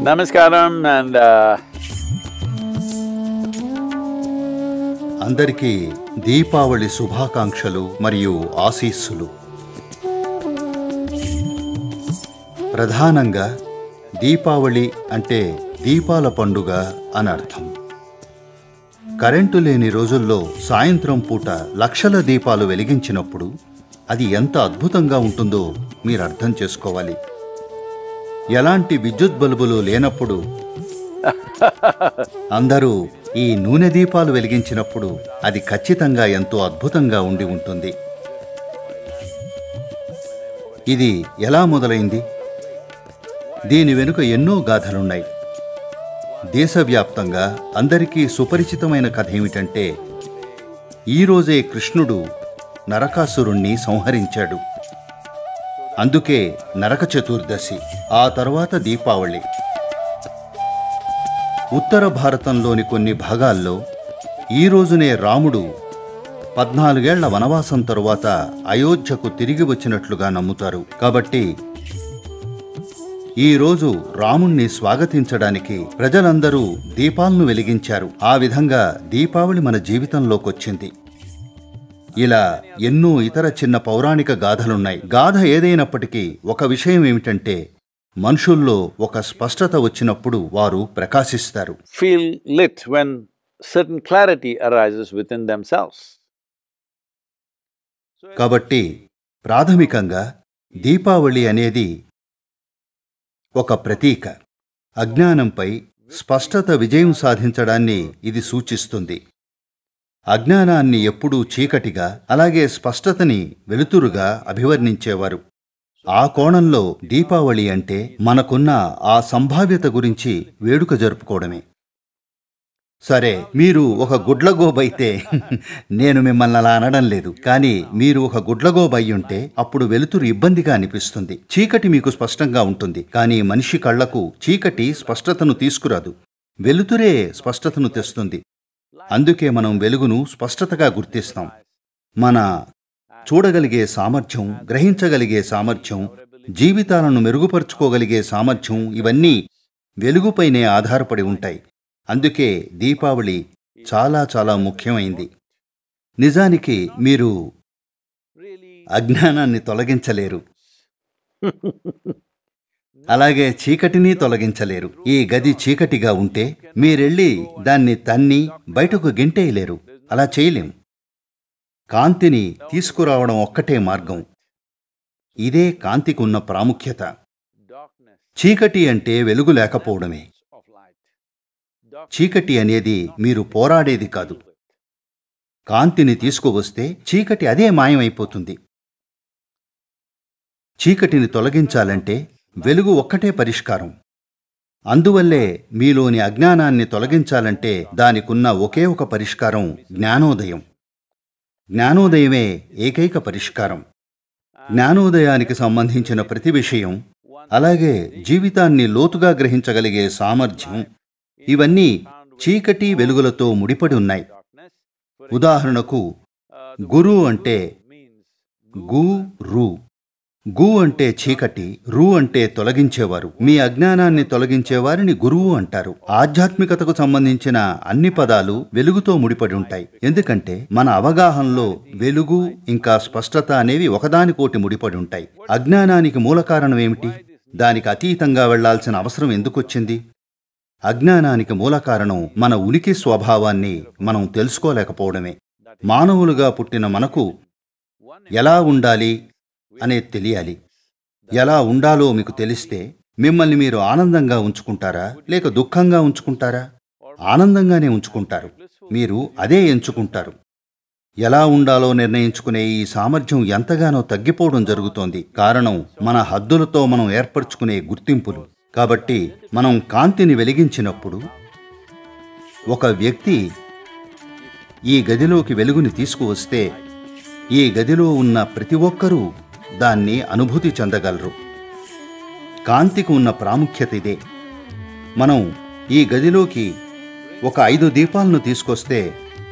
Namaskaram and uh, అందరికీ దీపావళి శుభాకాంక్షలు మరియు ఆశీస్సులు ప్రధానంగా దీపావళి అంటే దీపాల పండుగ అని అర్థం కరెంటు లేని రోజుల్లో సాయంత్రం పూట లక్షల దీపాలు వెలిగించినప్పుడు అది ఎంత అద్భుతంగా ఉంటుందో మీరు అర్థం చేసుకోవాలి ఎలాంటి విద్యుత్ బల్బులు లేనప్పుడు అందరూ ఈ నూనె దీపాలు వెలిగించినప్పుడు అది ఖచ్చితంగా ఎంతో అద్భుతంగా ఉండి ఉంటుంది ఇది ఎలా మొదలైంది దీని వెనుక ఎన్నో గాథలున్నాయి దేశవ్యాప్తంగా అందరికీ సుపరిచితమైన కథ ఏమిటంటే ఈరోజే కృష్ణుడు నరకాసురుణ్ణి సంహరించాడు అందుకే నరక చతుర్దశి ఆ తర్వాత దీపావళి ఉత్తర భారతంలోని కొన్ని భాగాల్లో ఈ రోజునే రాముడు పద్నాలుగేళ్ల వనవాసం తరువాత అయోధ్యకు తిరిగి వచ్చినట్లుగా నమ్ముతారు కాబట్టి ఈ రోజు రాముణ్ణి స్వాగతించడానికి ప్రజలందరూ దీపాలను వెలిగించారు ఆ విధంగా దీపావళి మన జీవితంలోకొచ్చింది ఇలా ఎన్నో ఇతర చిన్న పౌరాణిక గాథలున్నాయి గాథ ఏదైనప్పటికీ ఒక విషయం ఏమిటంటే మనుషుల్లో ఒక స్పష్టత వచ్చినప్పుడు వారు ప్రకాశిస్తారు feel lit when certain clarity arises within themselves. కాబట్టి ప్రాథమికంగా దీపావళి అనేది ఒక ప్రతీక అజ్ఞానంపై స్పష్టత విజయం సాధించడాన్ని ఇది సూచిస్తుంది అజ్ఞానాన్ని ఎప్పుడూ చీకటిగా అలాగే స్పష్టతని వెలుతురుగా అభివర్ణించేవారు ఆ కోణంలో దీపావళి అంటే మనకున్న ఆ సంభావ్యత గురించి వేడుక జరుపుకోవడమే సరే మీరు ఒక గుడ్లగోబైతే నేను మిమ్మల్ని అలా అనడం లేదు కానీ మీరు ఒక గుడ్లగోబ అయ్యుంటే అప్పుడు వెలుతురు ఇబ్బందిగా అనిపిస్తుంది చీకటి మీకు స్పష్టంగా ఉంటుంది కానీ మనిషి కళ్లకు చీకటి స్పష్టతను తీసుకురాదు వెలుతురే స్పష్టతను తెస్తుంది అందుకే మనం వెలుగును స్పష్టతగా గుర్తిస్తాం మన చూడగలిగే సామర్థ్యం గ్రహించగలిగే సామర్థ్యం జీవితాలను మెరుగుపరుచుకోగలిగే సామర్థ్యం ఇవన్నీ వెలుగుపైనే ఆధారపడి ఉంటాయి అందుకే దీపావళి చాలా చాలా ముఖ్యమైంది నిజానికి మీరు అజ్ఞానాన్ని తొలగించలేరు అలాగే చీకటిని తొలగించలేరు ఈ గది చీకటిగా ఉంటే మీరెళ్ళి దాన్ని తన్ని బయటకు గెంటేయలేరు అలా చేయలేం కాంతిని తీసుకురావడం ఒక్కటే మార్గం ఇదే కాంతికి ఉన్న ప్రాముఖ్యత చీకటి అంటే వెలుగు లేకపోవడమే చీకటి అనేది మీరు పోరాడేది కాదు కాంతిని తీసుకువస్తే చీకటి అదే మాయమైపోతుంది చీకటిని తొలగించాలంటే వెలుగు ఒక్కటే పరిష్కారం అందువల్లే మీలోని అజ్ఞానాన్ని తొలగించాలంటే దానికున్న ఒకే ఒక పరిష్కారం జ్ఞానోదయం జ్ఞానోదయమే ఏకైక పరిష్కారం జ్ఞానోదయానికి సంబంధించిన ప్రతి విషయం అలాగే జీవితాన్ని లోతుగా గ్రహించగలిగే సామర్థ్యం ఇవన్నీ చీకటి వెలుగులతో ముడిపడి ఉన్నాయి ఉదాహరణకు గురు అంటే గు రు గు అంటే చీకటి రు అంటే తొలగించేవారు మీ అజ్ఞానాన్ని తొలగించేవారిని గురువు అంటారు ఆధ్యాత్మికతకు సంబంధించిన అన్ని పదాలు వెలుగుతో ముడిపడి ఉంటాయి ఎందుకంటే మన అవగాహనలో వెలుగు ఇంకా స్పష్టత అనేవి ఒకదానికోటి ముడిపడి ఉంటాయి అజ్ఞానానికి మూల కారణం ఏమిటి దానికి అతీతంగా వెళ్లాల్సిన అవసరం ఎందుకొచ్చింది అజ్ఞానానికి మూల కారణం మన ఉనికి స్వభావాన్ని మనం తెలుసుకోలేకపోవడమే మానవులుగా పుట్టిన మనకు ఎలా ఉండాలి అనేది తెలియాలి ఎలా ఉండాలో మీకు తెలిస్తే మిమ్మల్ని మీరు ఆనందంగా ఉంచుకుంటారా లేక దుఃఖంగా ఉంచుకుంటారా ఆనందంగానే ఉంచుకుంటారు మీరు అదే ఎంచుకుంటారు ఎలా ఉండాలో నిర్ణయించుకునే ఈ సామర్థ్యం ఎంతగానో తగ్గిపోవడం జరుగుతోంది కారణం మన హద్దులతో మనం ఏర్పరచుకునే గుర్తింపులు కాబట్టి మనం కాంతిని వెలిగించినప్పుడు ఒక వ్యక్తి ఈ గదిలోకి వెలుగుని తీసుకువస్తే ఈ గదిలో ఉన్న ప్రతి ఒక్కరూ దాన్ని అనుభూతి చెందగలరు కాంతికి ఉన్న ప్రాముఖ్యత ఇదే మనం ఈ గదిలోకి ఒక ఐదు దీపాలను తీసుకొస్తే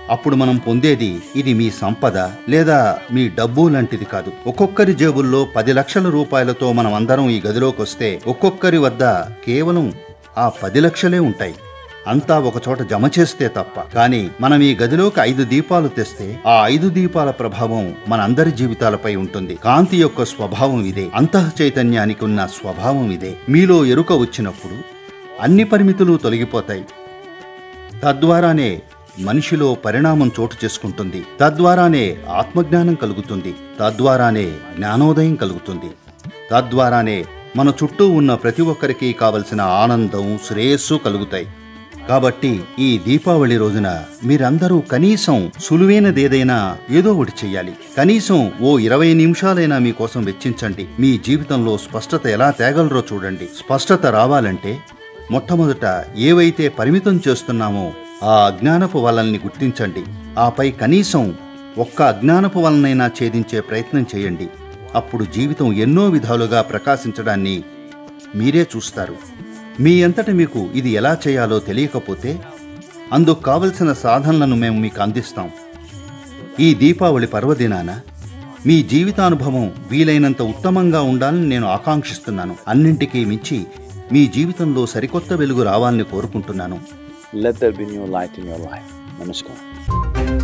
అప్పుడు మనం పొందేది ఇది మీ సంపద లేదా మీ డబ్బు లాంటిది కాదు ఒక్కొక్కరి జేబుల్లో పది లక్షల రూపాయలతో మనం అందరం ఈ గదిలోకి వస్తే ఒక్కొక్కరి వద్ద కేవలం ఆ పది లక్షలే ఉంటాయి అంతా ఒకచోట జమ చేస్తే తప్ప కానీ మనం ఈ గదిలోకి ఐదు దీపాలు తెస్తే ఆ ఐదు దీపాల ప్రభావం మనందరి జీవితాలపై ఉంటుంది కాంతి యొక్క స్వభావం ఇదే అంతః చైతన్యానికి ఉన్న స్వభావం ఇదే మీలో ఎరుక వచ్చినప్పుడు అన్ని పరిమితులు తొలగిపోతాయి తద్వారానే మనిషిలో పరిణామం చోటు చేసుకుంటుంది తద్వారానే ఆత్మజ్ఞానం కలుగుతుంది తద్వారానే జ్ఞానోదయం కలుగుతుంది తద్వారానే మన చుట్టూ ఉన్న ప్రతి ఒక్కరికి కావలసిన ఆనందం శ్రేయస్సు కలుగుతాయి కాబట్టి ఈ దీపావళి రోజున మీరందరూ కనీసం సులువైనదేదైనా ఏదో ఒకటి చెయ్యాలి కనీసం ఓ ఇరవై నిమిషాలైనా మీకోసం వెచ్చించండి మీ జీవితంలో స్పష్టత ఎలా తేగలరో చూడండి స్పష్టత రావాలంటే మొట్టమొదట ఏవైతే పరిమితం చేస్తున్నామో ఆ అజ్ఞానపు వలల్ని గుర్తించండి ఆపై కనీసం ఒక్క అజ్ఞానపు వలనైనా ఛేదించే ప్రయత్నం చేయండి అప్పుడు జీవితం ఎన్నో విధాలుగా ప్రకాశించడాన్ని మీరే చూస్తారు మీ అంతట మీకు ఇది ఎలా చేయాలో తెలియకపోతే అందుకు కావలసిన సాధనలను మేము మీకు అందిస్తాం ఈ దీపావళి పర్వదినాన మీ జీవితానుభవం వీలైనంత ఉత్తమంగా ఉండాలని నేను ఆకాంక్షిస్తున్నాను అన్నింటికీ మించి మీ జీవితంలో సరికొత్త వెలుగు రావాలని కోరుకుంటున్నాను Let there be new light in your life. Namaskar.